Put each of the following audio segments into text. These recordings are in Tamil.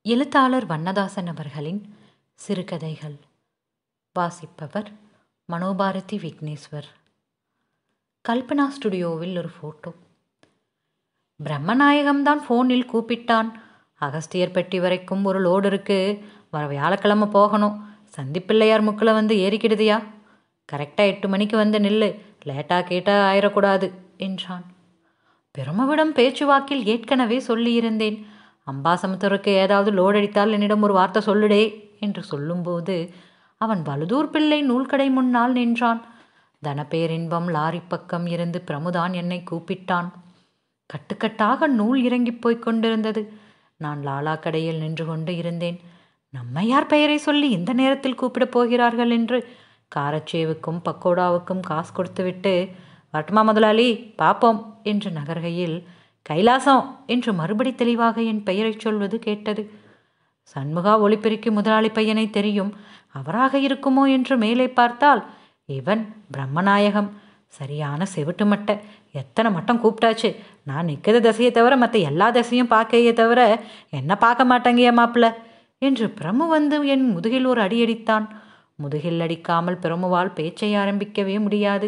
எழுத்தாளர் வண்ணதாசன் அவர்களின் சிறுகதைகள் வாசிப்பவர் மனோபாரதி விக்னேஸ்வர் கல்பனா ஸ்டுடியோவில் ஒரு ஃபோட்டோ பிரம்மநாயகம்தான் ஃபோனில் கூப்பிட்டான் அகஸ்தியர் பெட்டி வரைக்கும் ஒரு லோடு இருக்கு வர வியாழக்கிழமை போகணும் சந்திப்பிள்ளையார் முக்கில் வந்து ஏறிக்கிடுதியா கரெக்டாக எட்டு மணிக்கு வந்து நில்லு லேட்டாக கேட்டால் ஆயிடக்கூடாது என்றான் பெருமவிடம் பேச்சுவாக்கில் ஏற்கனவே சொல்லியிருந்தேன் அம்பாசமுத்தருக்கு ஏதாவது லோடு அடித்தால் என்னிடம் ஒரு வார்த்தை சொல்லுடே என்று சொல்லும்போது அவன் வலுதூர் பிள்ளை நூல்கடை முன்னால் நின்றான் தனப்பேரின்பம் லாரி பக்கம் இருந்து பிரமுதான் என்னை கூப்பிட்டான் கட்டுக்கட்டாக நூல் இறங்கிப் போய்க் கொண்டிருந்தது நான் லாலா கடையில் நின்று கொண்டு இருந்தேன் நம்ம யார் பெயரை சொல்லி இந்த நேரத்தில் கூப்பிடப் போகிறார்கள் என்று காரச்சேவுக்கும் பக்கோடாவுக்கும் காசு கொடுத்துவிட்டு வரட்டுமா முதலாளி பாப்போம் என்று நகர்கையில் கைலாசம் என்று மறுபடி தெளிவாக என் பெயரைச் சொல்வது கேட்டது சண்முகா ஒளிப்பெருக்கி முதலாளி பையனை தெரியும் அவராக இருக்குமோ என்று மேலே பார்த்தால் இவன் பிரம்மநாயகம் சரியான செவிட்டு மட்டை எத்தனை மட்டம் கூப்பிட்டாச்சு நான் நிற்கிற தசையை தவிர மற்ற எல்லா தசையும் பார்க்கையே தவிர என்ன பார்க்க மாட்டேங்கிய மாப்பிள்ள என்று பிரமு வந்து என் முதுகில் ஒரு அடி அடித்தான் முதுகில் அடிக்காமல் பிரமுவால் பேச்சை ஆரம்பிக்கவே முடியாது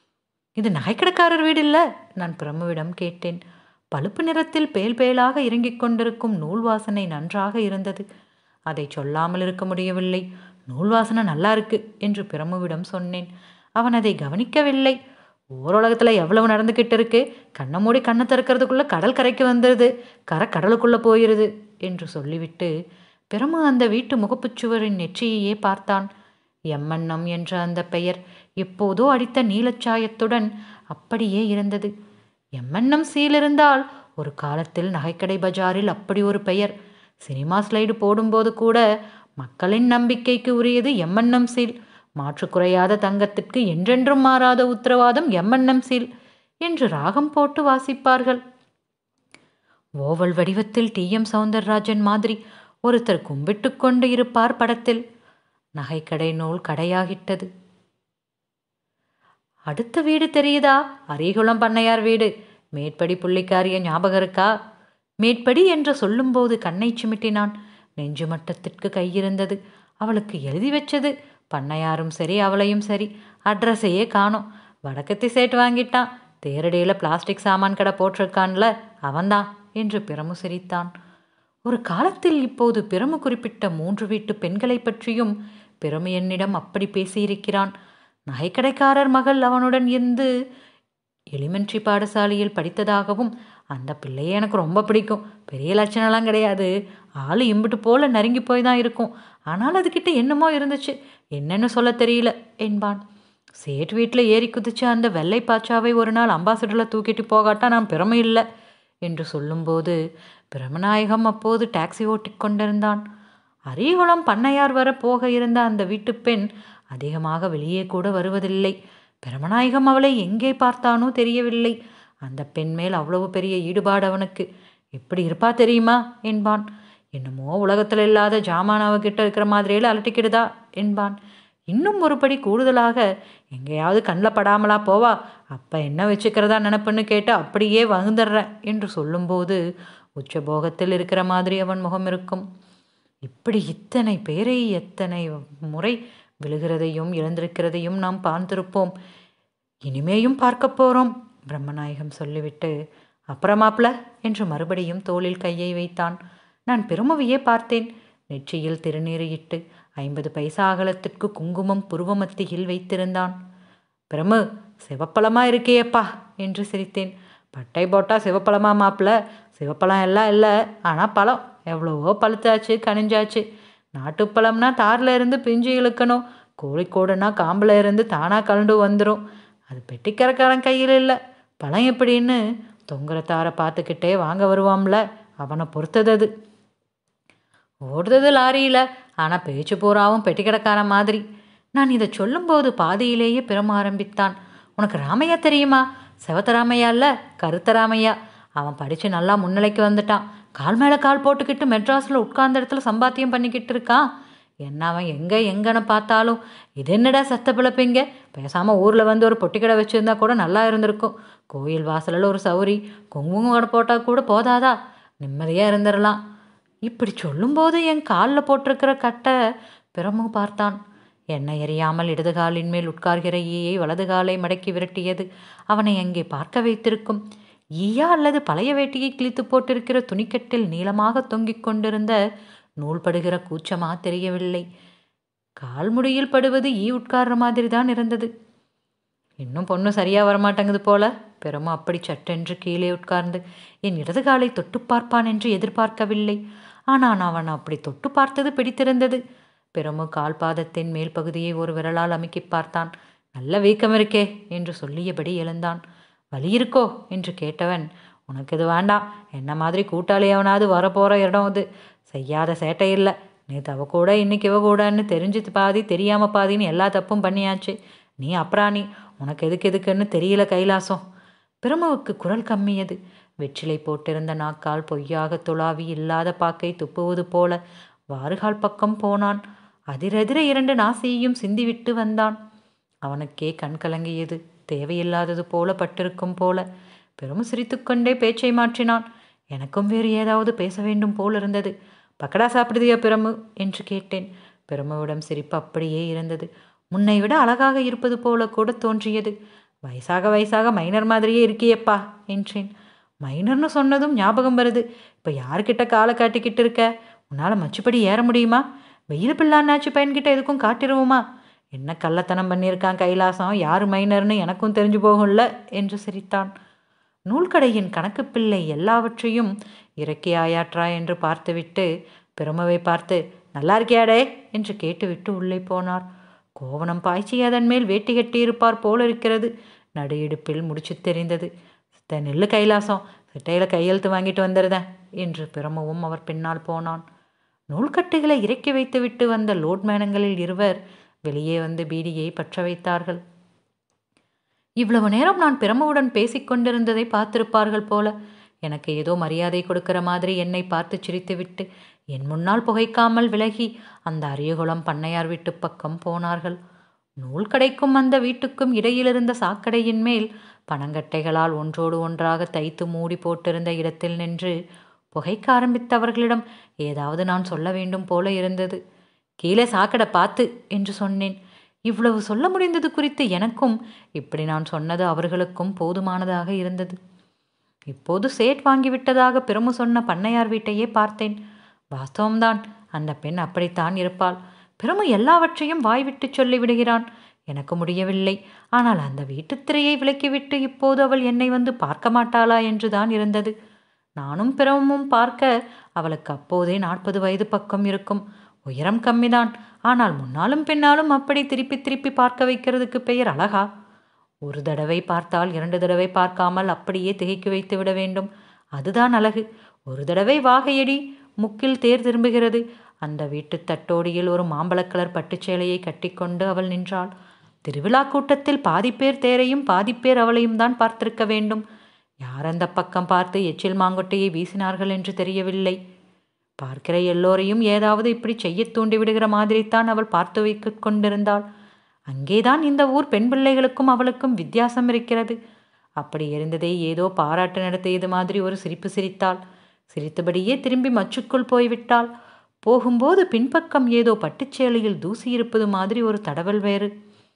இது நகைக்கடைக்காரர் வீடு இல்லை நான் பிரமுவிடம் கேட்டேன் பழுப்பு நிறத்தில் பேல் பேலாக இறங்கிக் கொண்டிருக்கும் நூல் வாசனை நன்றாக இருந்தது அதை சொல்லாமல் இருக்க முடியவில்லை நூல் வாசனை நல்லா இருக்கு என்று பிரமுவிடம் சொன்னேன் அவன் அதை கவனிக்கவில்லை ஓருலகத்தில் எவ்வளவு நடந்துக்கிட்டு இருக்கு கண்ணை மூடி கண்ணை திறக்கிறதுக்குள்ளே கடல் கரைக்கு வந்துடுது கரை கடலுக்குள்ளே போயிடுது என்று சொல்லிவிட்டு பிரமு அந்த வீட்டு முகப்புச்சுவரின் நெற்றியையே பார்த்தான் எம்மன்னம் என்ற அந்த பெயர் எப்போதோ அடித்த நீலச்சாயத்துடன் அப்படியே இருந்தது எம்மன்னம் சீல் இருந்தால் ஒரு காலத்தில் நகைக்கடை பஜாரில் அப்படி ஒரு பெயர் சினிமா ஸ்லைடு போடும்போது கூட மக்களின் நம்பிக்கைக்கு உரியது எம்மன்னம் சீல் மாற்று குறையாத தங்கத்திற்கு என்றென்றும் மாறாத உத்தரவாதம் எம்மன்னம் சீல் என்று ராகம் போட்டு வாசிப்பார்கள் ஓவல் வடிவத்தில் டி எம் சவுந்தரராஜன் மாதிரி ஒருத்தர் கும்பிட்டு கொண்டு இருப்பார் படத்தில் நகைக்கடை நூல் கடையாகிட்டது அடுத்த வீடு தெரியுதா அரிகுளம் பண்ணையார் வீடு மேற்படி புள்ளிக்காரிய ஞாபகம் இருக்கா மேற்படி என்று சொல்லும்போது கண்ணை சிமிட்டினான் நெஞ்சு மட்டத்திற்கு கையிருந்தது அவளுக்கு எழுதி வச்சது பண்ணையாரும் சரி அவளையும் சரி அட்ரஸையே காணோம் வடக்கத்தி சேட்டு வாங்கிட்டான் தேரடியில் பிளாஸ்டிக் சாமான் கடை போட்டிருக்கான்ல அவன்தான் என்று பிரமு சிரித்தான் ஒரு காலத்தில் இப்போது பிரமு குறிப்பிட்ட மூன்று வீட்டு பெண்களை பற்றியும் பிரமு என்னிடம் அப்படி பேசியிருக்கிறான் நகைக்கடைக்காரர் மகள் அவனுடன் இருந்து எலிமெண்ட்ரி பாடசாலையில் படித்ததாகவும் அந்த பிள்ளையை எனக்கு ரொம்ப பிடிக்கும் பெரிய லட்சணம்லாம் கிடையாது ஆள் இம்பிட்டு போல நறுங்கி போய் தான் இருக்கும் ஆனால் அதுக்கிட்ட என்னமோ இருந்துச்சு என்னன்னு சொல்ல தெரியல என்பான் சேட் வீட்டில் ஏறி குதிச்சு அந்த வெள்ளை பாச்சாவை ஒரு நாள் அம்பாசடரில் தூக்கிட்டு போகாட்டா நான் பெருமை இல்லை என்று சொல்லும்போது பிரமநாயகம் அப்போது டாக்ஸி ஓட்டி கொண்டிருந்தான் அரியகுளம் பண்ணையார் வர போக இருந்த அந்த வீட்டு பெண் அதிகமாக வெளியே கூட வருவதில்லை பிரமநாயகம் அவளை எங்கே பார்த்தானோ தெரியவில்லை அந்த பெண் மேல் அவ்வளவு பெரிய ஈடுபாடு அவனுக்கு எப்படி இருப்பா தெரியுமா என்பான் என்னமோ உலகத்தில் இல்லாத ஜாமான் அவகிட்ட இருக்கிற மாதிரியில் அலட்டிக்கிடுதா என்பான் இன்னும் ஒருபடி கூடுதலாக எங்கேயாவது கண்ணில் படாமலா போவா அப்போ என்ன வச்சுக்கிறதா நினப்புன்னு கேட்டு அப்படியே வகுந்துடுறேன் என்று சொல்லும்போது உச்சபோகத்தில் இருக்கிற மாதிரி அவன் முகம் இருக்கும் இப்படி இத்தனை பேரை எத்தனை முறை விழுகிறதையும் இழந்திருக்கிறதையும் நாம் பார்த்திருப்போம் இனிமேயும் பார்க்க போகிறோம் பிரம்மநாயகம் சொல்லிவிட்டு அப்புறமாப்ல என்று மறுபடியும் தோளில் கையை வைத்தான் நான் பெருமவியே பார்த்தேன் நெற்றியில் திருநீறு இட்டு ஐம்பது பைசா அகலத்திற்கு குங்குமம் புருவமத்தியில் வைத்திருந்தான் பிரமு சிவப்பழமா இருக்கேப்பா என்று சிரித்தேன் பட்டை போட்டா சிவப்பழமா மாப்பிள்ள சிவப்பழம் எல்லாம் இல்லை ஆனால் பழம் எவ்வளவோ பழுத்தாச்சு கனிஞ்சாச்சு நாட்டுப்பழம்னா தாரில் இருந்து பிஞ்சு இழுக்கணும் கோழிக்கோடுனா காம்பில் இருந்து தானாக கலண்டு வந்துடும் அது பெட்டிக்கரக்காரன் கையில் இல்லை பழம் எப்படின்னு தொங்குற தாரை பார்த்துக்கிட்டே வாங்க வருவாம்ல அவனை பொறுத்தது அது ஓடுறது லாரியில் ஆனால் பேச்சு பூராவும் பெட்டிக்கடைக்காரன் மாதிரி நான் இதை சொல்லும்போது பாதியிலேயே பிறம ஆரம்பித்தான் உனக்கு ராமையா தெரியுமா செவத்த ராமையா இல்லை கருத்த ராமையா அவன் படித்து நல்லா முன்னிலைக்கு வந்துட்டான் கால் மேலே கால் போட்டுக்கிட்டு மெட்ராஸில் உட்கார்ந்த இடத்துல சம்பாத்தியம் பண்ணிக்கிட்டு இருக்கான் என்ன அவன் எங்கே எங்கன்னு பார்த்தாலும் இது என்னடா சத்த பிழப்பிங்க பேசாமல் ஊரில் வந்து ஒரு பொட்டிக்கடை வச்சுருந்தா கூட நல்லா இருந்திருக்கும் கோயில் வாசலில் ஒரு சௌரி குங்குமம் கடை போட்டால் கூட போதாதா நிம்மதியாக இருந்துடலாம் இப்படி சொல்லும்போது என் காலில் போட்டிருக்கிற கட்டை பிரமு பார்த்தான் என்னை எறியாமல் இடது காலின் மேல் உட்கார்கிற ஈயை வலது காலை மடக்கி விரட்டியது அவனை அங்கே பார்க்க வைத்திருக்கும் ஈயா அல்லது பழைய வேட்டியை கிழித்து போட்டிருக்கிற துணிக்கட்டில் நீளமாக தொங்கிக் கொண்டிருந்த நூல் படுகிற கூச்சமா தெரியவில்லை கால் முடியில் படுவது ஈ உட்கார்ற மாதிரி தான் இருந்தது இன்னும் பொண்ணு சரியா வரமாட்டேங்குது போல பெருமா அப்படி சட்டென்று கீழே உட்கார்ந்து என் இடது காலை தொட்டு பார்ப்பான் என்று எதிர்பார்க்கவில்லை ஆனால் அவன் அப்படி தொட்டு பார்த்தது பிடித்திருந்தது பெருமு கால் பாதத்தின் மேல் பகுதியை ஒரு விரலால் அமுக்கி பார்த்தான் நல்ல வீக்கம் இருக்கே என்று சொல்லியபடி எழுந்தான் வலி இருக்கோ என்று கேட்டவன் உனக்கு இது வேண்டாம் என்ன மாதிரி கூட்டாளி அவனாவது வரப்போகிற இடம் இது செய்யாத சேட்டை இல்லை நேற்று அவ கூட இன்னைக்கு இவ கூடன்னு தெரிஞ்சு பாதி தெரியாமல் பாதின்னு எல்லா தப்பும் பண்ணியாச்சு நீ அப்ராணி உனக்கு எதுக்கு எதுக்குன்னு தெரியல கைலாசம் பிரமவுக்கு குரல் கம்மியது வெற்றிலை போட்டிருந்த நாக்கால் பொய்யாக துளாவி இல்லாத பாக்கை துப்புவது போல வாறுகால் பக்கம் போனான் அதிரெதிர இரண்டு நாசியையும் சிந்திவிட்டு வந்தான் அவனுக்கே கண் கலங்கியது தேவையில்லாதது போல பட்டிருக்கும் போல பெரும் சிரித்துக்கொண்டே பேச்சை மாற்றினான் எனக்கும் வேறு ஏதாவது பேச வேண்டும் போல் இருந்தது பக்கடா சாப்பிடுதியா பிரமு என்று கேட்டேன் பிரமுவிடம் சிரிப்பு அப்படியே இருந்தது முன்னை விட அழகாக இருப்பது போல கூட தோன்றியது வயசாக வயசாக மைனர் மாதிரியே இருக்கியப்பா என்றேன் மைனர்னு சொன்னதும் ஞாபகம் வருது இப்போ யார்கிட்ட காலை காட்டிக்கிட்டு இருக்க உன்னால் மச்சுப்படி ஏற முடியுமா வெயில் பிள்ளான்னாச்சு பையன்கிட்ட எதுக்கும் காட்டிடுவோமா என்ன கள்ளத்தனம் பண்ணியிருக்கான் கைலாசம் யார் மைனர்னு எனக்கும் தெரிஞ்சு போகும்ல என்று சிரித்தான் நூல்கடையின் கணக்கு பிள்ளை எல்லாவற்றையும் இறக்கி ஆயாற்றா என்று பார்த்துவிட்டு பிரமவை பார்த்து நல்லா இருக்கியாடே என்று கேட்டுவிட்டு உள்ளே போனார் கோவணம் பாய்ச்சி அதன் மேல் வேட்டி கட்டியிருப்பார் போல இருக்கிறது நடு இடுப்பில் முடிச்சு தெரிந்தது சித்த நெல்லு கைலாசம் சிட்டையில் கையெழுத்து வாங்கிட்டு வந்துடுதேன் என்று பிரமவும் அவர் பின்னால் போனான் நூல்கட்டுகளை இறக்கி வைத்துவிட்டு வந்த லோட்மேனங்களில் இருவர் வெளியே வந்து பீடியை பற்ற வைத்தார்கள் இவ்வளவு நேரம் நான் பிரமவுடன் பேசிக்கொண்டிருந்ததை பார்த்திருப்பார்கள் போல எனக்கு ஏதோ மரியாதை கொடுக்கிற மாதிரி என்னை பார்த்து சிரித்துவிட்டு என் முன்னால் புகைக்காமல் விலகி அந்த அரியகுளம் பண்ணையார் வீட்டு பக்கம் போனார்கள் நூல் கடைக்கும் அந்த வீட்டுக்கும் இடையிலிருந்த சாக்கடையின் மேல் பனங்கட்டைகளால் ஒன்றோடு ஒன்றாக தைத்து மூடி போட்டிருந்த இடத்தில் நின்று புகைக்க ஆரம்பித்தவர்களிடம் ஏதாவது நான் சொல்ல வேண்டும் போல இருந்தது கீழே சாக்கடை பார்த்து என்று சொன்னேன் இவ்வளவு சொல்ல முடிந்தது குறித்து எனக்கும் இப்படி நான் சொன்னது அவர்களுக்கும் போதுமானதாக இருந்தது இப்போது சேட் வாங்கிவிட்டதாக பெருமு சொன்ன பண்ணையார் வீட்டையே பார்த்தேன் வாஸ்தவம்தான் அந்த பெண் அப்படித்தான் இருப்பாள் பெருமு எல்லாவற்றையும் வாய்விட்டு சொல்லிவிடுகிறான் எனக்கு முடியவில்லை ஆனால் அந்த வீட்டுத் திரையை விலக்கிவிட்டு இப்போது அவள் என்னை வந்து பார்க்க மாட்டாளா என்றுதான் இருந்தது நானும் பிறமும் பார்க்க அவளுக்கு அப்போதே நாற்பது வயது பக்கம் இருக்கும் உயரம் கம்மிதான் ஆனால் முன்னாலும் பின்னாலும் அப்படி திருப்பி திருப்பி பார்க்க வைக்கிறதுக்கு பெயர் அழகா ஒரு தடவை பார்த்தால் இரண்டு தடவை பார்க்காமல் அப்படியே திகைக்கு வைத்து விட வேண்டும் அதுதான் அழகு ஒரு தடவை வாகையடி முக்கில் தேர் திரும்புகிறது அந்த வீட்டு தட்டோடியில் ஒரு மாம்பழக் கலர் பட்டுச்சேலையை கட்டிக்கொண்டு அவள் நின்றாள் திருவிழா கூட்டத்தில் பாதி பேர் தேரையும் பாதி பேர் அவளையும் தான் பார்த்திருக்க வேண்டும் யார் அந்த பக்கம் பார்த்து எச்சில் மாங்கொட்டையை வீசினார்கள் என்று தெரியவில்லை பார்க்கிற எல்லோரையும் ஏதாவது இப்படி செய்ய தூண்டி விடுகிற மாதிரித்தான் அவள் பார்த்து வைக்க கொண்டிருந்தாள் அங்கேதான் இந்த ஊர் பெண் பிள்ளைகளுக்கும் அவளுக்கும் வித்தியாசம் இருக்கிறது அப்படி இருந்ததை ஏதோ பாராட்டு நடத்தியது மாதிரி ஒரு சிரிப்பு சிரித்தாள் சிரித்தபடியே திரும்பி மச்சுக்குள் போய்விட்டாள் போகும்போது பின்பக்கம் ஏதோ பட்டுச்சேலையில் தூசி இருப்பது மாதிரி ஒரு தடவல் வேறு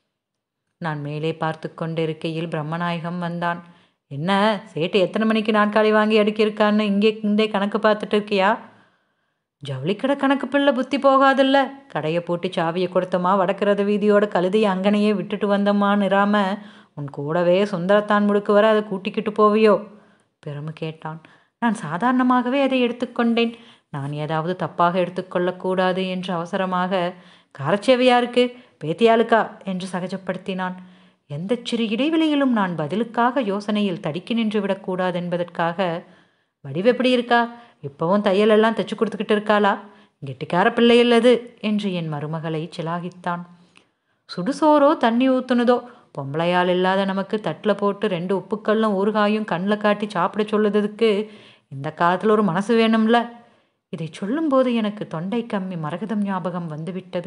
நான் மேலே பார்த்து கொண்டிருக்கையில் பிரம்மநாயகம் வந்தான் என்ன சேட்டு எத்தனை மணிக்கு நாட்காலி வாங்கி அடுக்கியிருக்கான்னு இங்கே இங்கே கணக்கு பார்த்துட்டு இருக்கியா ஜவுளிக்கடை கணக்கு பிள்ளை புத்தி போகாதில்ல கடையை போட்டு சாவியை கொடுத்தோமா வடக்கிறத வீதியோட கழுதையை அங்கனையே விட்டுட்டு வந்தோமான்னு இராம உன் கூடவே சுந்தரத்தான் முடுக்கு வர அதை கூட்டிக்கிட்டு போவியோ பெருமை கேட்டான் நான் சாதாரணமாகவே அதை எடுத்துக்கொண்டேன் நான் ஏதாவது தப்பாக எடுத்துக்கொள்ளக்கூடாது என்று அவசரமாக காரச்சேவையா இருக்கு பேத்தியாளுக்கா என்று சகஜப்படுத்தினான் எந்த சிறு இடைவெளியிலும் நான் பதிலுக்காக யோசனையில் தடுக்கி நின்று விடக்கூடாது என்பதற்காக வடிவு எப்படி இருக்கா இப்போவும் தையலெல்லாம் தைச்சு கொடுத்துக்கிட்டு இருக்காளா கெட்டிக்கார பிள்ளை இல்லது என்று என் மருமகளை சிலாகித்தான் சுடுசோறோ தண்ணி ஊத்துனதோ பொம்பளையால் இல்லாத நமக்கு தட்டில் போட்டு ரெண்டு உப்புக்கல்லும் ஊறுகாயும் கண்ணில் காட்டி சாப்பிட சொல்லுறதுக்கு இந்த காலத்தில் ஒரு மனசு வேணும்ல இதை சொல்லும்போது எனக்கு தொண்டை கம்மி மரகதம் ஞாபகம் வந்துவிட்டது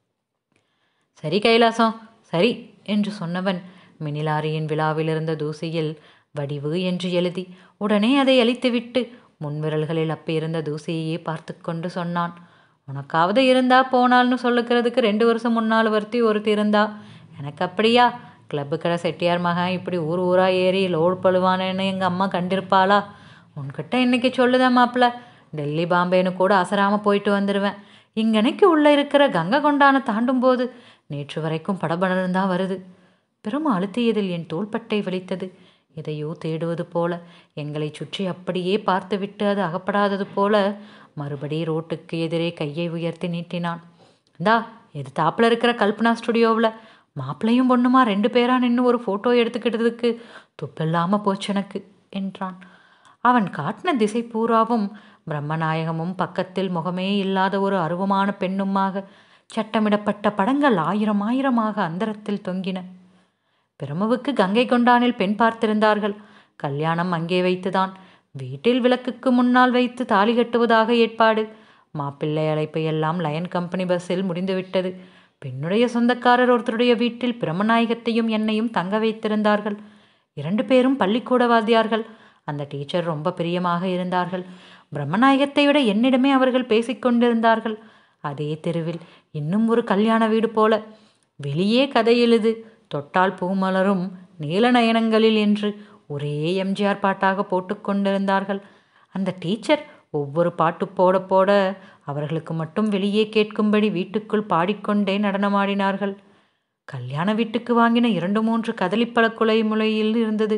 சரி கைலாசம் சரி என்று சொன்னவன் மினிலாரியின் விழாவில் இருந்த தூசியில் வடிவு என்று எழுதி உடனே அதை அழித்துவிட்டு முன்விரல்களில் அப்பியிருந்த தூசியையே பார்த்து கொண்டு சொன்னான் உனக்காவது இருந்தா போனால்னு சொல்லுக்கிறதுக்கு ரெண்டு வருஷம் முன்னால் ஒருத்தி ஒருத்தி இருந்தா எனக்கு அப்படியா கிளப்பு கடை செட்டியார் மகன் இப்படி ஊர் ஊராக ஏறி லோடு பழுவானேன்னு எங்கள் அம்மா கண்டிருப்பாளா உன்கிட்ட இன்னைக்கு சொல்லுதேன் மாப்பிள்ள டெல்லி பாம்பேன்னு கூட அசராமல் போயிட்டு வந்துடுவேன் இங்கனைக்கு உள்ளே இருக்கிற கங்கை கொண்டானை தாண்டும் போது நேற்று வரைக்கும் படபடன்னு தான் வருது பெரும் அழுத்தியதில் என் தோள்பட்டை வலித்தது எதையோ தேடுவது போல எங்களை சுற்றி அப்படியே பார்த்துவிட்டு அது அகப்படாதது போல மறுபடி ரோட்டுக்கு எதிரே கையை உயர்த்தி நீட்டினான் இந்தா இது தாப்பில் இருக்கிற கல்பனா ஸ்டுடியோவில் மாப்பிள்ளையும் பொண்ணுமா ரெண்டு பேரா நின்று ஒரு ஃபோட்டோ எடுத்துக்கிட்டதுக்கு துப்பில்லாமல் போச்சு எனக்கு என்றான் அவன் காட்டின திசை பூராவும் பிரம்மநாயகமும் பக்கத்தில் முகமே இல்லாத ஒரு அருவமான பெண்ணுமாக சட்டமிடப்பட்ட படங்கள் ஆயிரம் ஆயிரமாக அந்தரத்தில் தொங்கின பிரமுவுக்கு கங்கை கொண்டானில் பெண் பார்த்திருந்தார்கள் கல்யாணம் அங்கே வைத்துதான் வீட்டில் விளக்குக்கு முன்னால் வைத்து தாலி கட்டுவதாக ஏற்பாடு மாப்பிள்ளை அழைப்பு எல்லாம் லயன் கம்பெனி பஸ்ஸில் முடிந்துவிட்டது பெண்ணுடைய சொந்தக்காரர் ஒருத்தருடைய வீட்டில் பிரம்மநாயகத்தையும் என்னையும் தங்க வைத்திருந்தார்கள் இரண்டு பேரும் பள்ளிக்கூட வாத்தியார்கள் அந்த டீச்சர் ரொம்ப பிரியமாக இருந்தார்கள் பிரம்மநாயகத்தை விட என்னிடமே அவர்கள் பேசிக்கொண்டிருந்தார்கள் அதே தெருவில் இன்னும் ஒரு கல்யாண வீடு போல வெளியே கதை எழுது தொட்டால் பூமலரும் நீலநயனங்களில் என்று ஒரே எம்ஜிஆர் பாட்டாக போட்டுக்கொண்டிருந்தார்கள் அந்த டீச்சர் ஒவ்வொரு பாட்டு போட போட அவர்களுக்கு மட்டும் வெளியே கேட்கும்படி வீட்டுக்குள் பாடிக்கொண்டே நடனமாடினார்கள் கல்யாண வீட்டுக்கு வாங்கின இரண்டு மூன்று கதலிப்பழ குலை முளையில் இருந்தது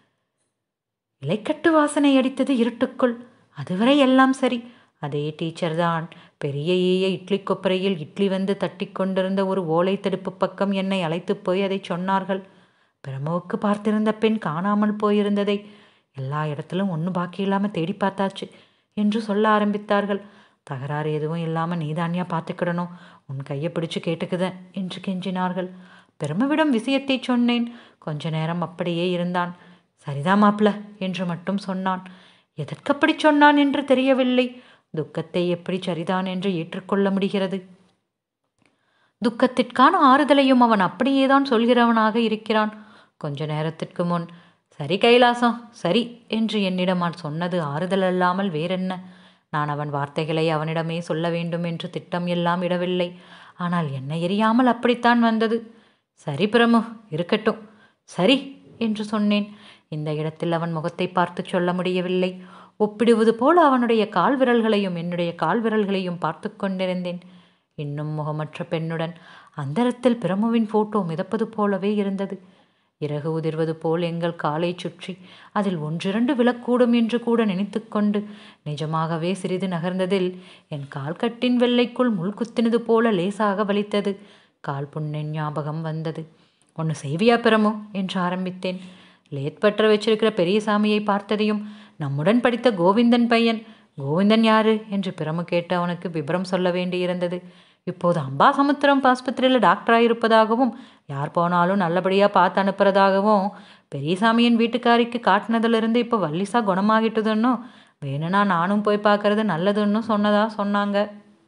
இலைக்கட்டு வாசனை அடித்தது இருட்டுக்குள் அதுவரை எல்லாம் சரி அதே டீச்சர் தான் பெரிய ஈய இட்லி கொப்பரையில் இட்லி வந்து தட்டி கொண்டிருந்த ஒரு ஓலை தடுப்பு பக்கம் என்னை அழைத்து போய் அதை சொன்னார்கள் பிரமவுக்கு பார்த்திருந்த பெண் காணாமல் போயிருந்ததை எல்லா இடத்திலும் ஒன்றும் பாக்கி இல்லாமல் தேடி பார்த்தாச்சு என்று சொல்ல ஆரம்பித்தார்கள் தகராறு எதுவும் இல்லாமல் நீதானியா பார்த்துக்கிடணும் உன் கையை பிடிச்சு கேட்டுக்குதேன் என்று கெஞ்சினார்கள் பிரமவிடம் விஷயத்தை சொன்னேன் கொஞ்ச நேரம் அப்படியே இருந்தான் சரிதான் மாப்ள என்று மட்டும் சொன்னான் எதற்கப்படி சொன்னான் என்று தெரியவில்லை துக்கத்தை எப்படி சரிதான் என்று ஏற்றுக்கொள்ள முடிகிறது துக்கத்திற்கான ஆறுதலையும் அவன் அப்படியேதான் சொல்கிறவனாக இருக்கிறான் கொஞ்ச நேரத்திற்கு முன் சரி கைலாசம் சரி என்று என்னிடம் அவன் சொன்னது ஆறுதல் அல்லாமல் வேறென்ன நான் அவன் வார்த்தைகளை அவனிடமே சொல்ல வேண்டும் என்று திட்டம் எல்லாம் இடவில்லை ஆனால் என்னை எரியாமல் அப்படித்தான் வந்தது சரி பிரமு இருக்கட்டும் சரி என்று சொன்னேன் இந்த இடத்தில் அவன் முகத்தை பார்த்து சொல்ல முடியவில்லை ஒப்பிடுவது போல அவனுடைய கால் விரல்களையும் என்னுடைய கால் விரல்களையும் பார்த்து கொண்டிருந்தேன் இன்னும் முகமற்ற பெண்ணுடன் அந்தரத்தில் பிரமுவின் போட்டோ மிதப்பது போலவே இருந்தது இறகு உதிர்வது போல் எங்கள் காலை சுற்றி அதில் ஒன்றிரண்டு விழக்கூடும் என்று கூட நினைத்து கொண்டு நிஜமாகவே சிறிது நகர்ந்ததில் என் கால் கட்டின் வெள்ளைக்குள் முள் குத்தினது போல லேசாக வலித்தது கால் புண்ணின் ஞாபகம் வந்தது ஒன்று செய்வியா பிரமு என்று ஆரம்பித்தேன் லேத் பற்ற வச்சிருக்கிற பெரியசாமியை பார்த்ததையும் நம்முடன் படித்த கோவிந்தன் பையன் கோவிந்தன் யாரு என்று பிரமு கேட்டு அவனுக்கு விபரம் சொல்ல வேண்டியிருந்தது இப்போது அம்பாசமுத்திரம் ஆஸ்பத்திரியில் டாக்டராக இருப்பதாகவும் யார் போனாலும் நல்லபடியாக பார்த்து அனுப்புறதாகவும் பெரியசாமியின் வீட்டுக்காரிக்கு காட்டினதுலேருந்து இப்போ வள்ளிசா குணமாகிட்டுதுன்னு வேணும்னா நானும் போய் பார்க்கறது நல்லதுன்னு சொன்னதா சொன்னாங்க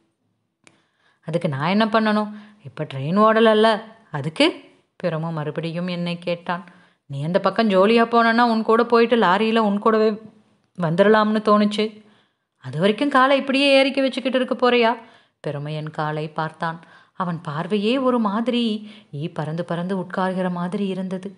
அதுக்கு நான் என்ன பண்ணணும் இப்போ ட்ரெயின் ஓடலல்ல அதுக்கு பிரமு மறுபடியும் என்னை கேட்டான் நீ அந்த பக்கம் ஜோலியாக போனேன்னா உன் கூட போயிட்டு லாரியில் உன் கூடவே வந்துடலாம்னு தோணுச்சு அது வரைக்கும் காலை இப்படியே ஏறிக்க வச்சுக்கிட்டு இருக்க போறியா பெருமையன் காலை பார்த்தான் அவன் பார்வையே ஒரு மாதிரி ஈ பறந்து பறந்து உட்கார்கிற மாதிரி இருந்தது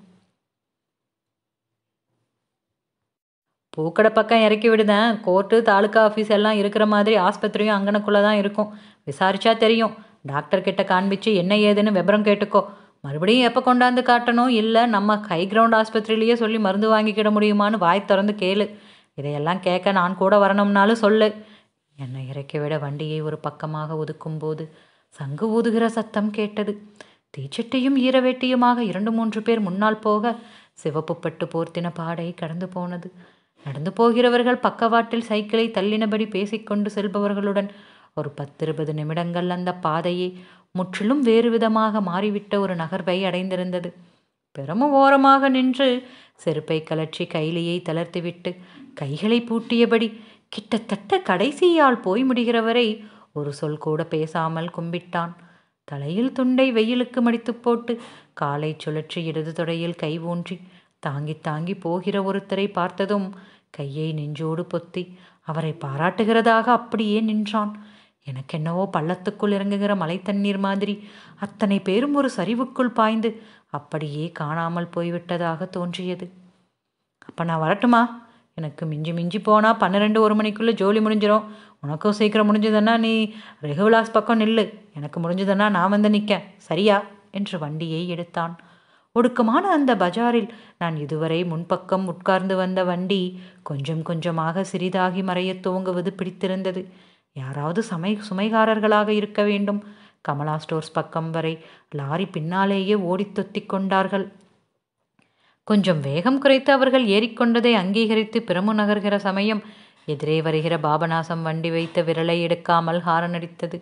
பூக்கடை பக்கம் இறக்கி விடுதேன் கோர்ட்டு தாலுக்கா ஆஃபீஸ் எல்லாம் இருக்கிற மாதிரி ஆஸ்பத்திரியும் அங்கனக்குள்ளே தான் இருக்கும் விசாரிச்சா தெரியும் டாக்டர் கிட்ட காண்பிச்சு என்ன ஏதுன்னு விபரம் கேட்டுக்கோ மறுபடியும் எப்போ கொண்டாந்து காட்டணும் இல்லை நம்ம ஹை கிரவுண்ட் ஆஸ்பத்திரியிலேயே சொல்லி மருந்து வாங்கிக்கிட முடியுமான்னு வாய் திறந்து கேளு இதையெல்லாம் கேட்க நான் கூட வரணும்னாலும் சொல்லு என்னை இறக்கிவிட வண்டியை ஒரு பக்கமாக ஒதுக்கும்போது சங்கு ஊதுகிற சத்தம் கேட்டது தீச்சட்டியும் ஈரவேட்டியுமாக இரண்டு மூன்று பேர் முன்னால் போக சிவப்பு பட்டு போர்த்தின பாடை கடந்து போனது நடந்து போகிறவர்கள் பக்கவாட்டில் சைக்கிளை தள்ளினபடி பேசிக்கொண்டு செல்பவர்களுடன் ஒரு பத்திருபது நிமிடங்கள் அந்த பாதையை முற்றிலும் வேறு விதமாக மாறிவிட்ட ஒரு நகர்வை அடைந்திருந்தது பெரும ஓரமாக நின்று செருப்பை கலற்றி கைலியை தளர்த்திவிட்டு கைகளை பூட்டியபடி கிட்டத்தட்ட கடைசியால் போய் முடிகிறவரை ஒரு சொல் கூட பேசாமல் கும்பிட்டான் தலையில் துண்டை வெயிலுக்கு மடித்து போட்டு காலை சுழற்றி இடது தொடையில் கை ஊன்றி தாங்கி தாங்கி போகிற ஒருத்தரை பார்த்ததும் கையை நெஞ்சோடு பொத்தி அவரை பாராட்டுகிறதாக அப்படியே நின்றான் எனக்கென்னவோ பள்ளத்துக்குள் இறங்குகிற மலை தண்ணீர் மாதிரி அத்தனை பேரும் ஒரு சரிவுக்குள் பாய்ந்து அப்படியே காணாமல் போய்விட்டதாக தோன்றியது அப்போ நான் வரட்டுமா எனக்கு மிஞ்சி மிஞ்சி போனால் பன்னிரெண்டு ஒரு மணிக்குள்ளே ஜோலி முடிஞ்சிடும் உனக்கும் சீக்கிரம் முடிஞ்சதுன்னா நீ ரெகுவிலாஸ் பக்கம் நில்லு எனக்கு முடிஞ்சதுன்னா நான் வந்து நிற்க சரியா என்று வண்டியை எடுத்தான் ஒடுக்கமான அந்த பஜாரில் நான் இதுவரை முன்பக்கம் உட்கார்ந்து வந்த வண்டி கொஞ்சம் கொஞ்சமாக சிறிதாகி மறையத் துவங்குவது பிடித்திருந்தது யாராவது சமை சுமைகாரர்களாக இருக்க வேண்டும் கமலா ஸ்டோர்ஸ் பக்கம் வரை லாரி பின்னாலேயே ஓடித் தொத்திக் கொண்டார்கள் கொஞ்சம் வேகம் குறைத்து அவர்கள் ஏறிக்கொண்டதை அங்கீகரித்து பிரமு நகர்கிற சமயம் எதிரே வருகிற பாபநாசம் வண்டி வைத்த விரலை எடுக்காமல் ஹாரன் அடித்தது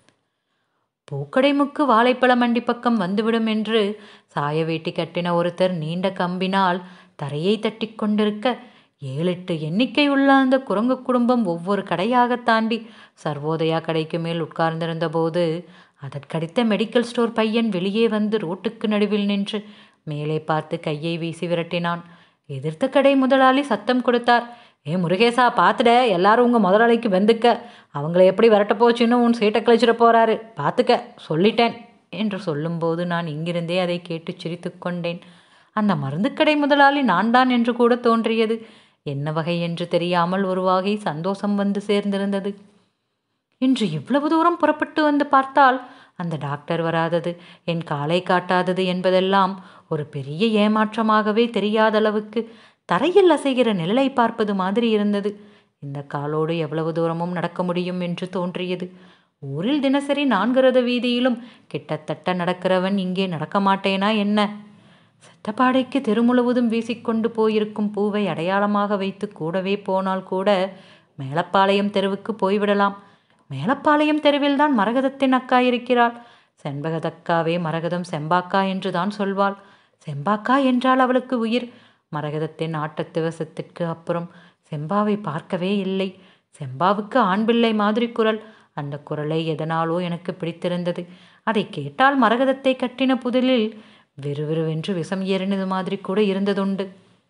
பூக்கடை முக்கு வாழைப்பழ மண்டி பக்கம் வந்துவிடும் என்று சாய வேட்டி கட்டின ஒருத்தர் நீண்ட கம்பினால் தரையை தட்டி கொண்டிருக்க ஏழெட்டு எண்ணிக்கை உள்ள அந்த குரங்கு குடும்பம் ஒவ்வொரு கடையாக தாண்டி சர்வோதயா கடைக்கு மேல் உட்கார்ந்திருந்த போது அதற்கடித்த மெடிக்கல் ஸ்டோர் பையன் வெளியே வந்து ரோட்டுக்கு நடுவில் நின்று மேலே பார்த்து கையை வீசி விரட்டினான் எதிர்த்த கடை முதலாளி சத்தம் கொடுத்தார் ஏ முருகேசா பார்த்துட எல்லாரும் உங்கள் முதலாளிக்கு வெந்துக்க அவங்கள எப்படி விரட்ட போச்சுன்னு உன் சீட்டை கழிச்சிட போறாரு பார்த்துக்க சொல்லிட்டேன் என்று சொல்லும்போது நான் இங்கிருந்தே அதை கேட்டு சிரித்து கொண்டேன் அந்த மருந்துக்கடை முதலாளி நான் தான் என்று கூட தோன்றியது என்ன வகை என்று தெரியாமல் ஒரு வகை சந்தோஷம் வந்து சேர்ந்திருந்தது இன்று இவ்வளவு தூரம் புறப்பட்டு வந்து பார்த்தால் அந்த டாக்டர் வராதது என் காலை காட்டாதது என்பதெல்லாம் ஒரு பெரிய ஏமாற்றமாகவே தெரியாத அளவுக்கு தரையில் அசைகிற நிழலை பார்ப்பது மாதிரி இருந்தது இந்த காலோடு எவ்வளவு தூரமும் நடக்க முடியும் என்று தோன்றியது ஊரில் தினசரி நான்கிறது வீதியிலும் கிட்டத்தட்ட நடக்கிறவன் இங்கே நடக்க மாட்டேனா என்ன செத்தப்பாடைக்கு தெரு முழுவதும் வீசிக்கொண்டு போயிருக்கும் பூவை அடையாளமாக வைத்து கூடவே போனால் கூட மேலப்பாளையம் தெருவுக்கு போய்விடலாம் மேலப்பாளையம் தெருவில்தான் மரகதத்தின் அக்கா இருக்கிறாள் செண்பகதக்காவே மரகதம் செம்பாக்கா என்று தான் சொல்வாள் செம்பாக்கா என்றால் அவளுக்கு உயிர் மரகதத்தின் ஆட்டத்து வசத்திற்கு அப்புறம் செம்பாவை பார்க்கவே இல்லை செம்பாவுக்கு ஆண் பிள்ளை மாதிரி குரல் அந்த குரலை எதனாலோ எனக்கு பிடித்திருந்தது அதை கேட்டால் மரகதத்தை கட்டின புதலில் விறுவிறுவென்று விஷம் ஏறினது மாதிரி கூட இருந்ததுண்டு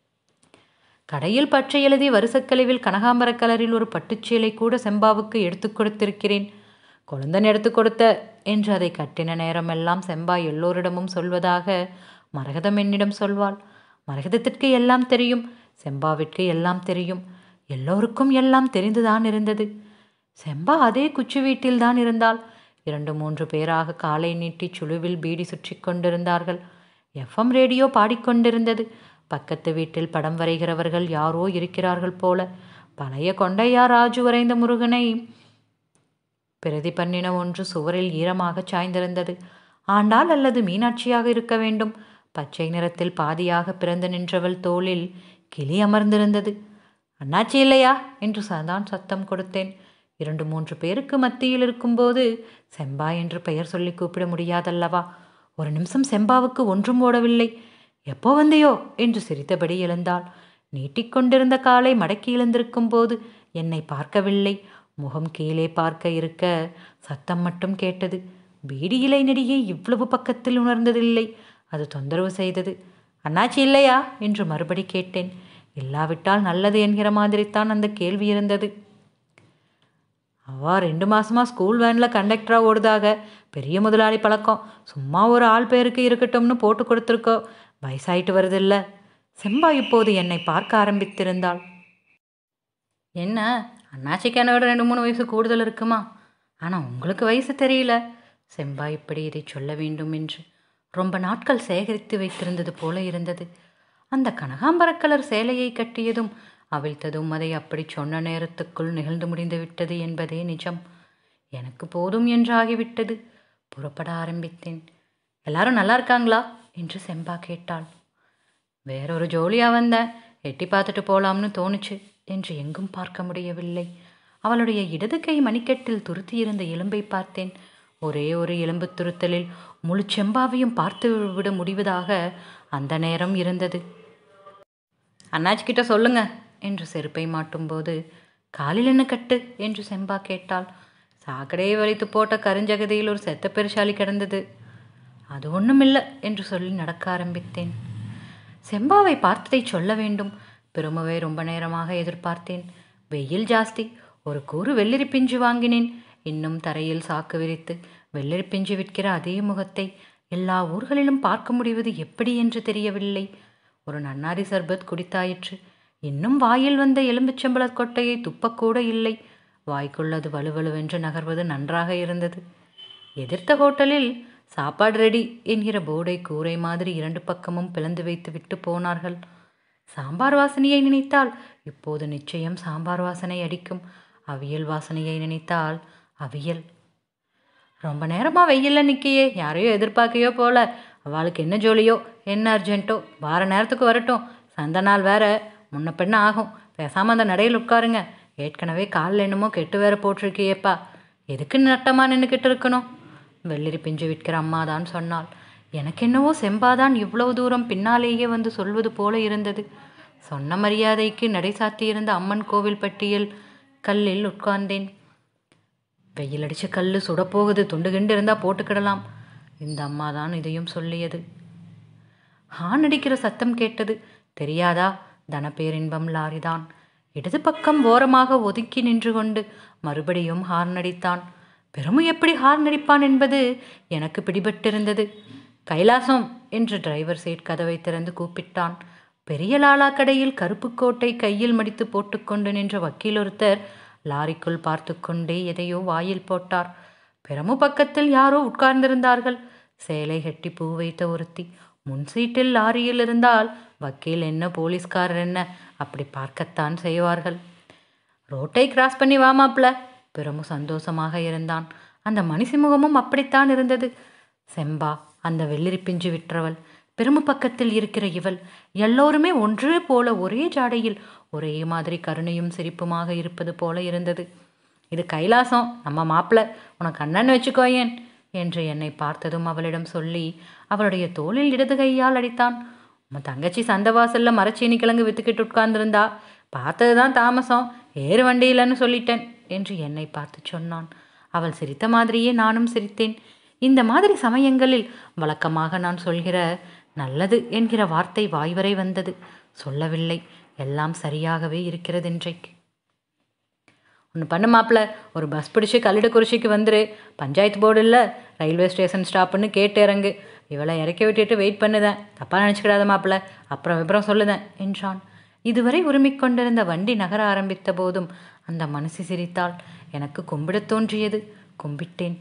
கடையில் பச்சை எழுதி வருஷக்கழிவில் கனகாம்பர கலரில் ஒரு பட்டுச்சேலை கூட செம்பாவுக்கு எடுத்து கொடுத்திருக்கிறேன் குழந்தன் எடுத்து கொடுத்த என்று அதை கட்டின நேரமெல்லாம் செம்பா எல்லோரிடமும் சொல்வதாக மரகதம் என்னிடம் சொல்வாள் மரகதத்திற்கு எல்லாம் தெரியும் செம்பாவிற்கு எல்லாம் தெரியும் எல்லோருக்கும் எல்லாம் தெரிந்துதான் இருந்தது செம்பா அதே குச்சி வீட்டில்தான் இருந்தாள் இரண்டு மூன்று பேராக காலை நீட்டி சுழுவில் பீடி சுற்றி கொண்டிருந்தார்கள் எஃப்எம் ரேடியோ பாடிக்கொண்டிருந்தது பக்கத்து வீட்டில் படம் வரைகிறவர்கள் யாரோ இருக்கிறார்கள் போல பழைய கொண்டையா ராஜு வரைந்த முருகனை பிரதி பண்ணின ஒன்று சுவரில் ஈரமாக சாய்ந்திருந்தது ஆண்டாள் அல்லது மீனாட்சியாக இருக்க வேண்டும் பச்சை நிறத்தில் பாதியாக பிறந்து நின்றவள் தோளில் கிளி அமர்ந்திருந்தது அண்ணாச்சி இல்லையா என்று சதான் சத்தம் கொடுத்தேன் இரண்டு மூன்று பேருக்கு மத்தியில் இருக்கும்போது செம்பா என்று பெயர் சொல்லி கூப்பிட முடியாதல்லவா ஒரு நிமிஷம் செம்பாவுக்கு ஒன்றும் ஓடவில்லை எப்போ வந்தையோ என்று சிரித்தபடி எழுந்தாள் நீட்டிக்கொண்டிருந்த காலை மடக்கி எழுந்திருக்கும் போது என்னை பார்க்கவில்லை முகம் கீழே பார்க்க இருக்க சத்தம் மட்டும் கேட்டது பீடி இலை நெடியை இவ்வளவு பக்கத்தில் உணர்ந்ததில்லை அது தொந்தரவு செய்தது அண்ணாச்சி இல்லையா என்று மறுபடி கேட்டேன் இல்லாவிட்டால் நல்லது என்கிற மாதிரித்தான் அந்த கேள்வி இருந்தது அவா ரெண்டு மாசமா ஸ்கூல் வேனில் கண்டக்டராக ஓடுதாக பெரிய முதலாளி பழக்கம் சும்மா ஒரு ஆள் பேருக்கு இருக்கட்டும்னு போட்டு கொடுத்துருக்கோ வயசாயிட்டு வருதில்ல செம்பா இப்போது என்னை பார்க்க ஆரம்பித்திருந்தாள் என்ன அண்ணாச்சிக்கு என்னை விட ரெண்டு மூணு வயசு கூடுதல் இருக்குமா ஆனால் உங்களுக்கு வயசு தெரியல செம்பா இப்படி இதை சொல்ல வேண்டும் என்று ரொம்ப நாட்கள் சேகரித்து வைத்திருந்தது போல இருந்தது அந்த கனகாம்பர கலர் சேலையை கட்டியதும் அவிழ்த்ததும் அதை அப்படி சொன்ன நேரத்துக்குள் நிகழ்ந்து முடிந்து விட்டது என்பதே நிஜம் எனக்கு போதும் என்றாகிவிட்டது புறப்பட ஆரம்பித்தேன் எல்லாரும் நல்லா இருக்காங்களா என்று செம்பா கேட்டாள் வேறொரு ஜோலியா வந்தேன் எட்டி பார்த்துட்டு போலாம்னு தோணுச்சு என்று எங்கும் பார்க்க முடியவில்லை அவளுடைய இடது கை மணிக்கட்டில் துருத்தி இருந்த எலும்பை பார்த்தேன் ஒரே ஒரு எலும்பு துருத்தலில் முழு செம்பாவையும் பார்த்து விட முடிவதாக அந்த நேரம் இருந்தது அண்ணாச்சி கிட்ட சொல்லுங்க என்று செருப்பை மாட்டும்போது காலில் என்ன கட்டு என்று செம்பா கேட்டாள் சாக்கடையை வலித்து போட்ட கருஞ்சகதியில் ஒரு செத்த பெருசாலி கிடந்தது அது ஒன்றும் இல்லை என்று சொல்லி நடக்க ஆரம்பித்தேன் செம்பாவை பார்த்ததை சொல்ல வேண்டும் பெருமவை ரொம்ப நேரமாக எதிர்பார்த்தேன் வெயில் ஜாஸ்தி ஒரு கூறு வெள்ளரி பிஞ்சு வாங்கினேன் இன்னும் தரையில் சாக்கு விரித்து வெள்ளரி பிஞ்சு விற்கிற அதே முகத்தை எல்லா ஊர்களிலும் பார்க்க முடிவது எப்படி என்று தெரியவில்லை ஒரு நன்னாரி சர்பத் குடித்தாயிற்று இன்னும் வாயில் வந்த எலும்புச்சம்பளத் கொட்டையை துப்பக்கூட இல்லை வாய்க்குள்ளது வலுவலுவென்று நகர்வது நன்றாக இருந்தது எதிர்த்த ஹோட்டலில் சாப்பாடு ரெடி என்கிற போர்டை கூரை மாதிரி இரண்டு பக்கமும் பிளந்து வைத்து விட்டு போனார்கள் சாம்பார் வாசனையை நினைத்தால் இப்போது நிச்சயம் சாம்பார் வாசனை அடிக்கும் அவியல் வாசனையை நினைத்தால் அவியல் ரொம்ப நேரமாக வெயிலில் நிற்கியே யாரையோ எதிர்பார்க்கையோ போல அவளுக்கு என்ன ஜோலியோ என்ன அர்ஜென்ட்டோ வார நேரத்துக்கு வரட்டும் சந்த நாள் வேற முன்ன பின்ன ஆகும் பேசாமல் அந்த நடையில் உட்காருங்க ஏற்கனவே காலில் என்னமோ கெட்டு வேற போட்டிருக்கியேப்பா எதுக்கு நட்டமாக நின்றுக்கிட்டு இருக்கணும் வெள்ளரி பிஞ்சு விற்கிற அம்மா தான் சொன்னாள் எனக்கு என்னவோ செம்பாதான் இவ்வளவு தூரம் பின்னாலேயே வந்து சொல்வது போல இருந்தது சொன்ன மரியாதைக்கு நடை சாத்தியிருந்த அம்மன் கோவில் பட்டியல் கல்லில் உட்கார்ந்தேன் வெயில் அடிச்ச கல் சுடப்போகுது துண்டு கிண்டு இருந்தால் போட்டுக்கிடலாம் இந்த அம்மா தான் இதையும் சொல்லியது ஹான் அடிக்கிற சத்தம் கேட்டது தெரியாதா தனப்பேரின்பம் லாரிதான் இடது பக்கம் ஓரமாக ஒதுக்கி நின்று கொண்டு மறுபடியும் ஹார்ன் அடித்தான் பெருமு எப்படி ஹார்ன் அடிப்பான் என்பது எனக்கு பிடிபட்டிருந்தது கைலாசம் என்று டிரைவர் சீட் கதவை திறந்து கூப்பிட்டான் பெரிய லாலா கடையில் கருப்பு கோட்டை கையில் மடித்து போட்டுக்கொண்டு நின்ற வக்கீல் ஒருத்தர் லாரிக்குள் பார்த்து கொண்டே எதையோ வாயில் போட்டார் பிரமு பக்கத்தில் யாரோ உட்கார்ந்திருந்தார்கள் சேலை கட்டி பூ வைத்த ஒருத்தி முன் சீட்டில் லாரியில் இருந்தால் வக்கீல் என்ன போலீஸ்காரர் என்ன அப்படி பார்க்கத்தான் செய்வார்கள் ரோட்டை கிராஸ் பண்ணி வாமாப்ல பிரமு சந்தோஷமாக இருந்தான் அந்த மனுஷி முகமும் அப்படித்தான் இருந்தது செம்பா அந்த வெள்ளரி பிஞ்சு விற்றவள் பெருமு பக்கத்தில் இருக்கிற இவள் எல்லோருமே ஒன்றே போல ஒரே ஜாடையில் ஒரே மாதிரி கருணையும் சிரிப்புமாக இருப்பது போல இருந்தது இது கைலாசம் நம்ம மாப்பிள்ள உனக்கு அண்ணன் வச்சுக்கோயேன் என்று என்னை பார்த்ததும் அவளிடம் சொல்லி அவளுடைய தோளில் இடது கையால் அடித்தான் உன் தங்கச்சி சந்தவாசல்ல மரச்சீனி கிழங்கு வித்துக்கிட்டு உட்கார்ந்திருந்தா பார்த்தது தான் தாமசம் ஏறு வண்டியிலன்னு சொல்லிட்டேன் என்று என்னை பார்த்து சொன்னான் அவள் சிரித்த மாதிரியே நானும் சிரித்தேன் இந்த மாதிரி சமயங்களில் வழக்கமாக நான் சொல்கிற நல்லது என்கிற வார்த்தை வாய்வரை வந்தது சொல்லவில்லை எல்லாம் சரியாகவே இருக்கிறது இன்றைக்கு ஒன்று பண்ணு மாப்பிள்ள ஒரு பஸ் பிடிச்சி கல்லிடக்குறிச்சிக்கு வந்துரு பஞ்சாயத்து போர்டு இல்லை ரயில்வே ஸ்டேஷன் ஸ்டாப்புன்னு கேட்டு இறங்கு இவளை இறக்கி விட்டுட்டு வெயிட் பண்ணுதேன் தப்பாக நினச்சிக்கிடாத மாப்பிள்ள அப்புறம் விபரம் சொல்லுதேன் என்றான் இதுவரை உரிமிக் கொண்டிருந்த வண்டி நகர ஆரம்பித்த போதும் அந்த மனசு சிரித்தாள் எனக்கு கும்பிடத் தோன்றியது கும்பிட்டேன்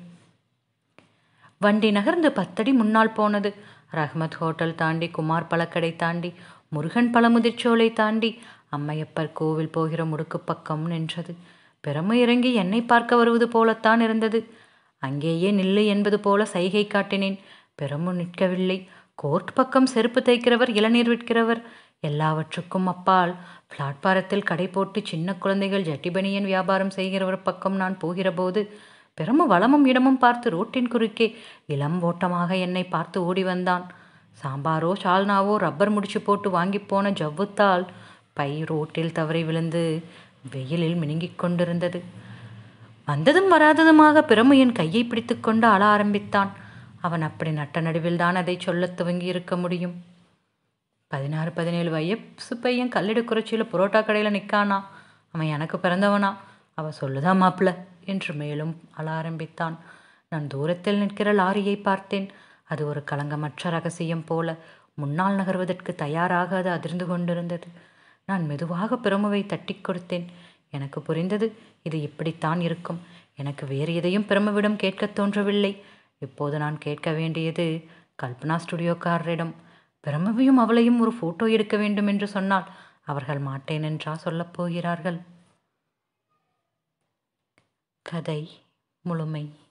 வண்டி நகர்ந்து பத்தடி முன்னால் போனது ரஹ்மத் ஹோட்டல் தாண்டி குமார் பழக்கடை தாண்டி முருகன் பழமுதிர்ச்சோலை தாண்டி அம்மையப்பர் கோவில் போகிற முடுக்கு பக்கம் நின்றது பெருமை இறங்கி என்னை பார்க்க வருவது போலத்தான் இருந்தது அங்கேயே நில்லு என்பது போல சைகை காட்டினேன் பெருமு நிற்கவில்லை கோர்ட் பக்கம் செருப்பு தைக்கிறவர் இளநீர் விற்கிறவர் எல்லாவற்றுக்கும் அப்பால் பிளாட்பாரத்தில் கடை போட்டு சின்ன குழந்தைகள் ஜட்டிபனியன் வியாபாரம் செய்கிறவர் பக்கம் நான் போகிறபோது பெருமு வளமும் இடமும் பார்த்து ரோட்டின் குறுக்கே இளம் ஓட்டமாக என்னை பார்த்து ஓடி வந்தான் சாம்பாரோ சால்னாவோ ரப்பர் முடிச்சு போட்டு வாங்கி போன ஜவ்வுத்தால் பை ரோட்டில் தவறி விழுந்து வெயிலில் மினுங்கிக் கொண்டிருந்தது வந்ததும் வராததுமாக பிரமு என் கையை பிடித்துக்கொண்டு அழ ஆரம்பித்தான் அவன் அப்படி நட்ட நடுவில் தான் அதை சொல்லத் துவங்கி இருக்க முடியும் பதினாறு பதினேழு வயசு பையன் கல்லிட குறைச்சியில் புரோட்டா கடையில் நிற்கானா அவன் எனக்கு பிறந்தவனா அவ சொல்லுதா மாப்பிள்ள என்று மேலும் அழ ஆரம்பித்தான் நான் தூரத்தில் நிற்கிற லாரியை பார்த்தேன் அது ஒரு களங்கமற்ற ரகசியம் போல முன்னால் நகர்வதற்கு தயாராக அது அதிர்ந்து கொண்டிருந்தது நான் மெதுவாக பிரமுவை தட்டி கொடுத்தேன் எனக்கு புரிந்தது இது இப்படித்தான் இருக்கும் எனக்கு வேறு எதையும் பிரமுவிடம் கேட்கத் தோன்றவில்லை இப்போது நான் கேட்க வேண்டியது கல்பனா ஸ்டுடியோக்காரரிடம் பிரமவையும் அவளையும் ஒரு ஃபோட்டோ எடுக்க வேண்டும் என்று சொன்னால் அவர்கள் மாட்டேன் என்றா சொல்லப் போகிறார்கள் கதை முழுமை